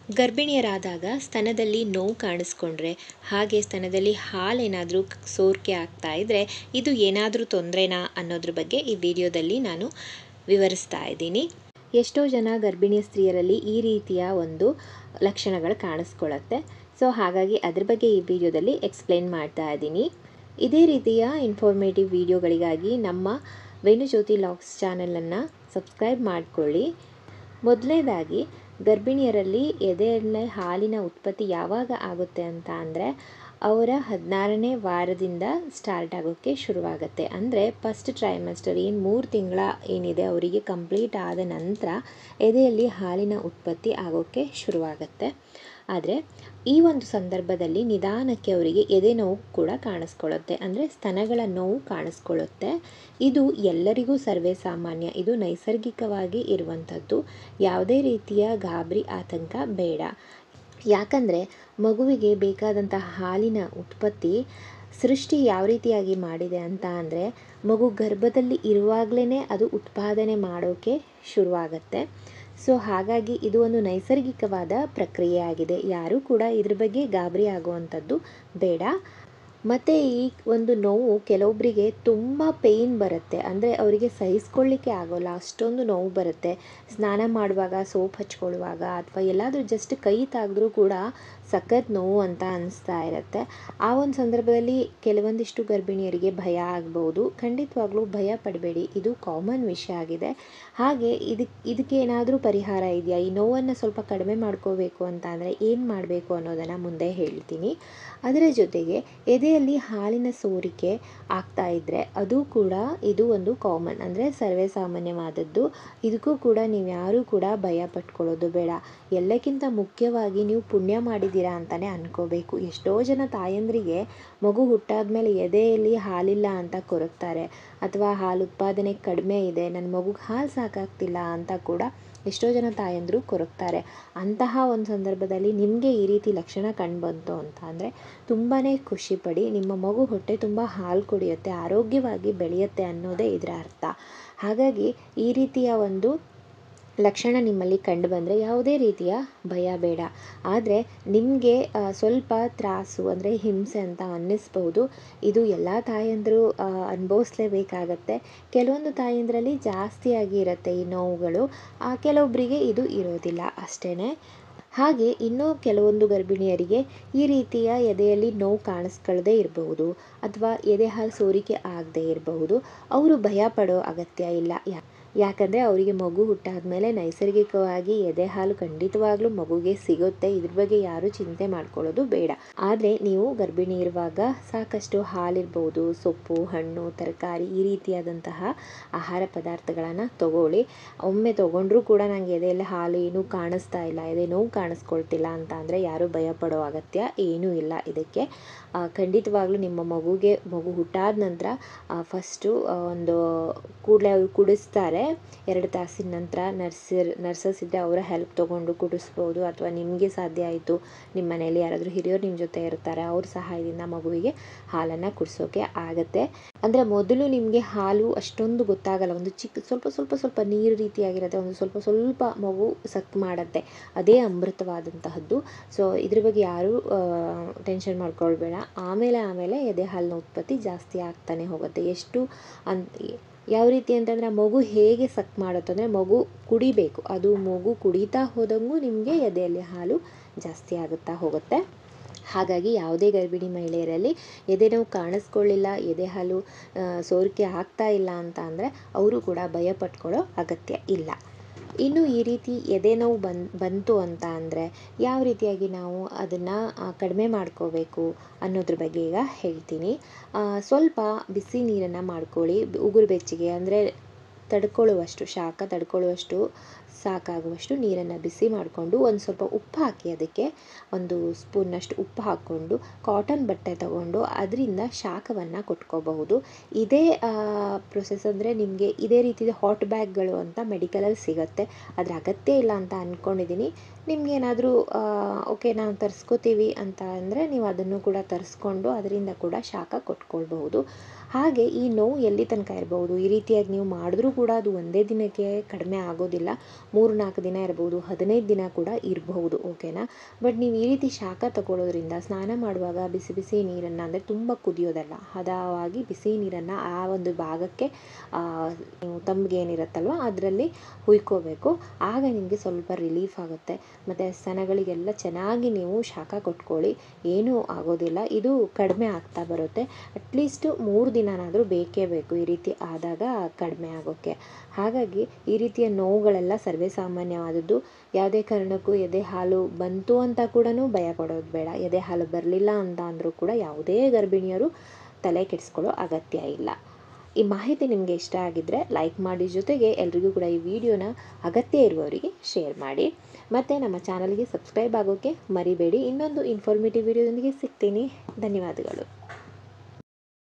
ಗರ್ಭಿಣಿಯರಾದಾಗ ಸ್ತನದಲ್ಲಿ ನೋವು ಕಾಣಿಸ್ಕೊಂಡ್ರೆ ಹಾಗೆ ಸ್ತನದಲ್ಲಿ ಹಾಲೇನಾದರೂ ಸೋರಿಕೆ ಆಗ್ತಾ ಇದ್ದರೆ ಇದು ಏನಾದರೂ ತೊಂದರೆನಾ ಅನ್ನೋದ್ರ ಬಗ್ಗೆ ಈ ವಿಡಿಯೋದಲ್ಲಿ ನಾನು ವಿವರಿಸ್ತಾ ಇದ್ದೀನಿ ಎಷ್ಟೋ ಜನ ಗರ್ಭಿಣಿಯ ಸ್ತ್ರೀಯರಲ್ಲಿ ಈ ರೀತಿಯ ಒಂದು ಲಕ್ಷಣಗಳು ಕಾಣಿಸ್ಕೊಳ್ಳುತ್ತೆ ಸೊ ಹಾಗಾಗಿ ಅದ್ರ ಬಗ್ಗೆ ಈ ವಿಡಿಯೋದಲ್ಲಿ ಎಕ್ಸ್ಪ್ಲೇನ್ ಮಾಡ್ತಾ ಇದ್ದೀನಿ ಇದೇ ರೀತಿಯ ಇನ್ಫಾರ್ಮೇಟಿವ್ ವಿಡಿಯೋಗಳಿಗಾಗಿ ನಮ್ಮ ವೇಣುಜ್ಯೋತಿ ಲಾಗ್ಸ್ ಚಾನಲನ್ನು ಸಬ್ಸ್ಕ್ರೈಬ್ ಮಾಡಿಕೊಳ್ಳಿ ಮೊದಲನೇದಾಗಿ ಗರ್ಭಿಣಿಯರಲ್ಲಿ ಎದೆಯಲ್ಲಿ ಹಾಲಿನ ಉತ್ಪತ್ತಿ ಯಾವಾಗ ಆಗುತ್ತೆ ಅಂತ ಅಂದರೆ ಅವರ ಹದಿನಾರನೇ ವಾರದಿಂದ ಸ್ಟಾರ್ಟ್ ಆಗೋಕ್ಕೆ ಶುರುವಾಗುತ್ತೆ ಅಂದರೆ ಫಸ್ಟ್ ಟ್ರೈಮಸ್ಟರ್ ಏನು ಮೂರು ತಿಂಗಳ ಏನಿದೆ ಅವರಿಗೆ ಕಂಪ್ಲೀಟ್ ಆದ ನಂತರ ಎದೆಯಲ್ಲಿ ಹಾಲಿನ ಉತ್ಪತ್ತಿ ಆಗೋಕ್ಕೆ ಶುರುವಾಗುತ್ತೆ ಆದರೆ ಈ ಒಂದು ಸಂದರ್ಭದಲ್ಲಿ ನಿಧಾನಕ್ಕೆ ಅವರಿಗೆ ಎದೆ ನೋವು ಕೂಡ ಕಾಣಿಸ್ಕೊಳ್ಳುತ್ತೆ ಅಂದರೆ ಸ್ತನಗಳ ನೋವು ಕಾಣಿಸ್ಕೊಳ್ಳುತ್ತೆ ಇದು ಎಲ್ಲರಿಗೂ ಸರ್ವೇ ಸಾಮಾನ್ಯ ಇದು ನೈಸರ್ಗಿಕವಾಗಿ ಇರುವಂಥದ್ದು ಯಾವುದೇ ರೀತಿಯ ಗಾಬರಿ ಆತಂಕ ಬೇಡ ಯಾಕಂದರೆ ಮಗುವಿಗೆ ಬೇಕಾದಂತಹ ಹಾಲಿನ ಉತ್ಪತ್ತಿ ಸೃಷ್ಟಿ ಯಾವ ರೀತಿಯಾಗಿ ಮಾಡಿದೆ ಅಂತ ಅಂದರೆ ಮಗು ಗರ್ಭದಲ್ಲಿ ಇರುವಾಗಲೇ ಅದು ಉತ್ಪಾದನೆ ಮಾಡೋಕ್ಕೆ ಶುರುವಾಗತ್ತೆ ಸೊ ಹಾಗಾಗಿ ಇದು ಒಂದು ನೈಸರ್ಗಿಕವಾದ ಪ್ರಕ್ರಿಯೆಯಾಗಿದೆ ಯಾರೂ ಕೂಡ ಇದ್ರ ಬಗ್ಗೆ ಗಾಬರಿ ಆಗುವಂಥದ್ದು ಬೇಡ ಮತ್ತು ಈ ಒಂದು ನೋವು ಕೆಲವೊಬ್ಬರಿಗೆ ತುಂಬ ಪೇಯ್ನ್ ಬರುತ್ತೆ ಅಂದರೆ ಅವರಿಗೆ ಸಹಿಸ್ಕೊಳ್ಳಿಕ್ಕೆ ಆಗೋಲ್ಲ ಅಷ್ಟೊಂದು ನೋವು ಬರುತ್ತೆ ಸ್ನಾನ ಮಾಡುವಾಗ ಸೋಪ್ ಹಚ್ಕೊಳ್ಳುವಾಗ ಅಥವಾ ಎಲ್ಲಾದರೂ ಜಸ್ಟ್ ಕೈ ತಾಗಿದ್ರೂ ಕೂಡ ಸಖತ್ ನೋವು ಅಂತ ಅನಿಸ್ತಾ ಇರುತ್ತೆ ಆ ಒಂದು ಸಂದರ್ಭದಲ್ಲಿ ಕೆಲವೊಂದಿಷ್ಟು ಗರ್ಭಿಣಿಯರಿಗೆ ಭಯ ಆಗ್ಬೋದು ಖಂಡಿತವಾಗ್ಲೂ ಭಯ ಪಡಬೇಡಿ ಇದು ಕಾಮನ್ ವಿಷಯ ಆಗಿದೆ ಹಾಗೆ ಇದಕ್ಕೆ ಇದಕ್ಕೆ ಏನಾದರೂ ಪರಿಹಾರ ಇದೆಯಾ ಈ ನೋವನ್ನು ಸ್ವಲ್ಪ ಕಡಿಮೆ ಮಾಡ್ಕೋಬೇಕು ಅಂತ ಅಂದರೆ ಏನು ಮಾಡಬೇಕು ಅನ್ನೋದನ್ನು ಮುಂದೆ ಹೇಳ್ತೀನಿ ಅದರ ಜೊತೆಗೆ ಎದೆಯಲ್ಲಿ ಹಾಲಿನ ಸೋರಿಕೆ ಆಗ್ತಾ ಇದ್ದರೆ ಅದು ಕೂಡ ಇದು ಒಂದು ಕಾಮನ್ ಅಂದರೆ ಸರ್ವೇ ಸಾಮಾನ್ಯವಾದದ್ದು ಇದಕ್ಕೂ ಕೂಡ ನೀವು ಯಾರೂ ಕೂಡ ಭಯ ಪಟ್ಕೊಳ್ಳೋದು ಬೇಡ ಎಲ್ಲಕ್ಕಿಂತ ಮುಖ್ಯವಾಗಿ ನೀವು ಪುಣ್ಯ ಮಾಡಿದ್ದೀರಾ ಅಂತಲೇ ಅನ್ಕೋಬೇಕು ಎಷ್ಟೋ ಜನ ತಾಯಂದ್ರಿಗೆ ಮಗು ಹುಟ್ಟಾದ್ಮೇಲೆ ಎದೆಯಲ್ಲಿ ಹಾಲಿಲ್ಲ ಅಂತ ಕೊರಗ್ತಾರೆ ಅಥವಾ ಹಾಲು ಉತ್ಪಾದನೆ ಕಡಿಮೆ ಇದೆ ನನ್ನ ಮಗುಗೆ ಹಾಲು ಸಾಕಾಗ್ತಿಲ್ಲ ಅಂತ ಕೂಡ ಎಷ್ಟೋ ಜನ ತಾಯಂದರು ಕೊರಗ್ತಾರೆ ಅಂತಹ ಒಂದು ಸಂದರ್ಭದಲ್ಲಿ ನಿಮಗೆ ಈ ರೀತಿ ಲಕ್ಷಣ ಕಂಡುಬಂತು ಅಂತ ಅಂದರೆ ತುಂಬಾ ಖುಷಿಪಡಿ ನಿಮ್ಮ ಮಗು ಹೊಟ್ಟೆ ತುಂಬ ಹಾಲು ಕುಡಿಯುತ್ತೆ ಆರೋಗ್ಯವಾಗಿ ಬೆಳೆಯುತ್ತೆ ಅನ್ನೋದೇ ಇದರ ಅರ್ಥ ಹಾಗಾಗಿ ಈ ರೀತಿಯ ಒಂದು ಲಕ್ಷಣ ನಿಮ್ಮಲ್ಲಿ ಕಂಡು ಬಂದರೆ ಯಾವುದೇ ರೀತಿಯ ಭಯ ಬೇಡ ಆದರೆ ನಿಮಗೆ ಸ್ವಲ್ಪ ತ್ರಾಸು ಅಂದರೆ ಹಿಂಸೆ ಅಂತ ಅನ್ನಿಸ್ಬೋದು ಇದು ಎಲ್ಲ ತಾಯಂದರು ಅನುಭವಿಸ್ಲೇಬೇಕಾಗತ್ತೆ ಕೆಲವೊಂದು ತಾಯಂದ್ರಲ್ಲಿ ಜಾಸ್ತಿಯಾಗಿ ಇರುತ್ತೆ ಈ ನೋವುಗಳು ಕೆಲವೊಬ್ಬರಿಗೆ ಇದು ಇರೋದಿಲ್ಲ ಅಷ್ಟೇ ಹಾಗೆ ಇನ್ನೂ ಕೆಲವೊಂದು ಗರ್ಭಿಣಿಯರಿಗೆ ಈ ರೀತಿಯ ಎದೆಯಲ್ಲಿ ನೋವು ಕಾಣಿಸ್ಕೊಳ್ಳದೆ ಇರಬಹುದು ಅಥವಾ ಎದೆ ಹಾಲು ಸೋರಿಕೆ ಆಗದೆ ಇರಬಹುದು ಅವರು ಭಯ ಪಡೋ ಅಗತ್ಯ ಇಲ್ಲ ಯಾಕಂದರೆ ಅವರಿಗೆ ಮಗು ಹುಟ್ಟಾದ್ಮೇಲೆ ನೈಸರ್ಗಿಕವಾಗಿ ಎದೆ ಹಾಲು ಖಂಡಿತವಾಗ್ಲೂ ಮಗುಗೆ ಸಿಗುತ್ತೆ ಇದ್ರ ಬಗ್ಗೆ ಯಾರೂ ಚಿಂತೆ ಮಾಡ್ಕೊಳ್ಳೋದು ಬೇಡ ಆದರೆ ನೀವು ಗರ್ಭಿಣಿ ಇರುವಾಗ ಸಾಕಷ್ಟು ಹಾಲಿರ್ಬೋದು ಸೊಪ್ಪು ಹಣ್ಣು ತರಕಾರಿ ಈ ರೀತಿಯಾದಂತಹ ಆಹಾರ ಪದಾರ್ಥಗಳನ್ನು ತಗೊಳ್ಳಿ ಒಮ್ಮೆ ತೊಗೊಂಡ್ರೂ ಕೂಡ ನನಗೆ ಎದೆಯಲ್ಲಿ ಹಾಲು ಏನೂ ಕಾಣಿಸ್ತಾ ಇಲ್ಲ ಎದೆ ನೋವು ಕಾಣಿಸ್ಕೊಳ್ತಿಲ್ಲ ಅಂತ ಅಂದರೆ ಯಾರೂ ಭಯ ಪಡೋ ಅಗತ್ಯ ಏನೂ ಇಲ್ಲ ಇದಕ್ಕೆ ಖಂಡಿತವಾಗ್ಲೂ ನಿಮ್ಮ ಮಗುಗೆ ಮಗು ಹುಟ್ಟಾದ ನಂತರ ಫಸ್ಟು ಒಂದು ಕೂಡಲೇ ಅವರು ಕುಡಿಸ್ತಾರೆ ಎರಡು ತಾಸಿನ ನಂತರ ನರ್ಸರ್ ನರ್ಸಸ್ ಇದ್ದರೆ ಅವರ ಹೆಲ್ಪ್ ತೊಗೊಂಡು ಕುಡಿಸ್ಬೋದು ಅಥವಾ ನಿಮಗೆ ಸಾಧ್ಯ ಆಯಿತು ನಿಮ್ಮ ಮನೇಲಿ ಯಾರಾದರೂ ಹಿರಿಯರು ನಿಮ್ಮ ಜೊತೆ ಇರ್ತಾರೆ ಅವ್ರ ಸಹಾಯದಿಂದ ಮಗುವಿಗೆ ಹಾಲನ್ನು ಕುಡಿಸೋಕೆ ಆಗುತ್ತೆ ಅಂದರೆ ಮೊದಲು ನಿಮಗೆ ಹಾಲು ಅಷ್ಟೊಂದು ಗೊತ್ತಾಗಲ್ಲ ಒಂದು ಚಿಕ್ಕ ಸ್ವಲ್ಪ ಸ್ವಲ್ಪ ಸ್ವಲ್ಪ ನೀರು ರೀತಿಯಾಗಿರುತ್ತೆ ಒಂದು ಸ್ವಲ್ಪ ಸ್ವಲ್ಪ ಮಗು ಸಕ್ ಮಾಡುತ್ತೆ ಅದೇ ಅಮೃತವಾದಂತಹದ್ದು ಸೊ ಇದ್ರ ಬಗ್ಗೆ ಯಾರೂ ಟೆನ್ಷನ್ ಮಾಡ್ಕೊಳ್ಬೇಡ ಆಮೇಲೆ ಆಮೇಲೆ ಎದೆ ಹಾಲಿನ ಉತ್ಪತ್ತಿ ಜಾಸ್ತಿ ಆಗ್ತಾನೆ ಹೋಗುತ್ತೆ ಎಷ್ಟು ಅನ್ ಯಾವ ರೀತಿ ಅಂತಂದರೆ ಮಗು ಹೇಗೆ ಸಕ್ ಮಾಡುತ್ತೆ ಅಂದರೆ ಮಗು ಕುಡಿಬೇಕು ಅದು ಮಗು ಕುಡಿತಾ ಹೋದಂಗೂ ನಿಮಗೆ ಎದೆಯಲ್ಲಿ ಹಾಲು ಜಾಸ್ತಿ ಆಗುತ್ತಾ ಹೋಗುತ್ತೆ ಹಾಗಾಗಿ ಯಾವುದೇ ಗರ್ಭಿಣಿ ಮಹಿಳೆಯರಲ್ಲಿ ಎದೆ ನೋವು ಕಾಣಿಸ್ಕೊಳ್ಳಿಲ್ಲ ಎದೆ ಹಾಲು ಸೋರಿಕೆ ಆಗ್ತಾ ಇಲ್ಲ ಅಂತ ಅಂದರೆ ಅವರು ಕೂಡ ಭಯ ಪಟ್ಕೊಳ್ಳೋ ಅಗತ್ಯ ಇಲ್ಲ ಇನ್ನು ಈ ರೀತಿ ಎದೆ ನೋವು ಬನ್ ಬಂತು ಅಂತ ಅಂದರೆ ಯಾವ ರೀತಿಯಾಗಿ ನಾವು ಅದನ್ನು ಕಡಿಮೆ ಮಾಡ್ಕೋಬೇಕು ಅನ್ನೋದ್ರ ಬಗ್ಗೆ ಈಗ ಹೇಳ್ತೀನಿ ಸ್ವಲ್ಪ ಬಿಸಿ ನೀರನ್ನು ಮಾಡ್ಕೊಳ್ಳಿ ಉಗುರು ಬೆಚ್ಚಗೆ ಅಂದರೆ ತಡ್ಕೊಳ್ಳುವಷ್ಟು ಶಾಖ ತಡ್ಕೊಳ್ಳುವಷ್ಟು ಸಾಕಾಗುವಷ್ಟು ನೀರನ್ನು ಬಿಸಿ ಮಾಡಿಕೊಂಡು ಒಂದು ಸ್ವಲ್ಪ ಉಪ್ಪು ಹಾಕಿ ಅದಕ್ಕೆ ಒಂದು ಸ್ಪೂನ್ನಷ್ಟು ಉಪ್ಪು ಹಾಕ್ಕೊಂಡು ಕಾಟನ್ ಬಟ್ಟೆ ತಗೊಂಡು ಅದರಿಂದ ಶಾಖವನ್ನು ಕೊಟ್ಕೋಬಹುದು ಇದೇ ಪ್ರೊಸೆಸ್ ಅಂದರೆ ನಿಮಗೆ ಇದೇ ರೀತಿಯ ಹಾಟ್ ಬ್ಯಾಗ್ಗಳು ಅಂತ ಮೆಡಿಕಲಲ್ಲಿ ಸಿಗುತ್ತೆ ಅದರ ಅಗತ್ಯ ಇಲ್ಲ ಅಂತ ಅಂದ್ಕೊಂಡಿದ್ದೀನಿ ನಿಮಗೇನಾದರೂ ಓಕೆ ನಾವು ತರಿಸ್ಕೋತೀವಿ ಅಂತ ಅಂದರೆ ನೀವು ಅದನ್ನು ಕೂಡ ತರಿಸ್ಕೊಂಡು ಅದರಿಂದ ಕೂಡ ಶಾಖ ಕೊಟ್ಕೊಳ್ಬಹುದು ಹಾಗೆ ಈ ನೋವು ಎಲ್ಲಿ ತನಕ ಇರಬಹುದು ಈ ರೀತಿಯಾಗಿ ನೀವು ಮಾಡಿದ್ರೂ ಕೂಡ ಅದು ಒಂದೇ ದಿನಕ್ಕೆ ಕಡಿಮೆ ಆಗೋದಿಲ್ಲ ಮೂರು ನಾಲ್ಕು ದಿನ ಇರ್ಬೋದು ಹದಿನೈದು ದಿನ ಕೂಡ ಇರಬಹುದು ಓಕೆನಾ ಬಟ್ ನೀವು ಈ ರೀತಿ ಶಾಖ ತಗೊಳ್ಳೋದ್ರಿಂದ ಸ್ನಾನ ಮಾಡುವಾಗ ಬಿಸಿ ಬಿಸಿ ನೀರನ್ನು ಅಂದರೆ ತುಂಬ ಕುದಿಯೋದಲ್ಲ ಹದವಾಗಿ ಬಿಸಿ ನೀರನ್ನು ಆ ಒಂದು ಭಾಗಕ್ಕೆ ತಂಬಿಗೆ ಏನಿರುತ್ತಲ್ವ ಅದರಲ್ಲಿ ಹುಯ್ಕೋಬೇಕು ಆಗ ನಿಮಗೆ ಸ್ವಲ್ಪ ರಿಲೀಫ್ ಆಗುತ್ತೆ ಮತ್ತು ಸ್ತನಗಳಿಗೆಲ್ಲ ಚೆನ್ನಾಗಿ ನೀವು ಶಾಖ ಕೊಟ್ಕೊಳ್ಳಿ ಏನೂ ಆಗೋದಿಲ್ಲ ಇದು ಕಡಿಮೆ ಆಗ್ತಾ ಬರುತ್ತೆ ಅಟ್ಲೀಸ್ಟ್ ಮೂರು ದಿನನಾದರೂ ಬೇಕೇ ಬೇಕು ಈ ರೀತಿ ಆದಾಗ ಕಡಿಮೆ ಆಗೋಕ್ಕೆ ಹಾಗಾಗಿ ಈ ರೀತಿಯ ನೋವುಗಳೆಲ್ಲ ಸರ್ವೇ ಸಾಮಾನ್ಯವಾದದ್ದು ಯಾವುದೇ ಕಾರಣಕ್ಕೂ ಎದೆ ಹಾಲು ಬಂತು ಅಂತ ಕೂಡ ಭಯ ಪಡೋದು ಬೇಡ ಎದೆ ಹಾಲು ಬರಲಿಲ್ಲ ಅಂತ ಅಂದರೂ ಕೂಡ ಯಾವುದೇ ಗರ್ಭಿಣಿಯರು ತಲೆ ಕೆಡಿಸ್ಕೊಳ್ಳೋ ಅಗತ್ಯ ಇಲ್ಲ ಈ ಮಾಹಿತಿ ನಿಮಗೆ ಇಷ್ಟ ಆಗಿದ್ದರೆ ಲೈಕ್ ಮಾಡಿ ಜೊತೆಗೆ ಎಲ್ರಿಗೂ ಕೂಡ ಈ ವಿಡಿಯೋನ ಅಗತ್ಯ ಇರುವವರಿಗೆ ಶೇರ್ ಮಾಡಿ ಮತ್ತು ನಮ್ಮ ಚಾನಲ್ಗೆ ಸಬ್ಸ್ಕ್ರೈಬ್ ಆಗೋಕ್ಕೆ ಮರಿಬೇಡಿ ಇನ್ನೊಂದು ಇನ್ಫಾರ್ಮೇಟಿವ್ ವಿಡಿಯೋದೊಂದಿಗೆ ಸಿಗ್ತೀನಿ ಧನ್ಯವಾದಗಳು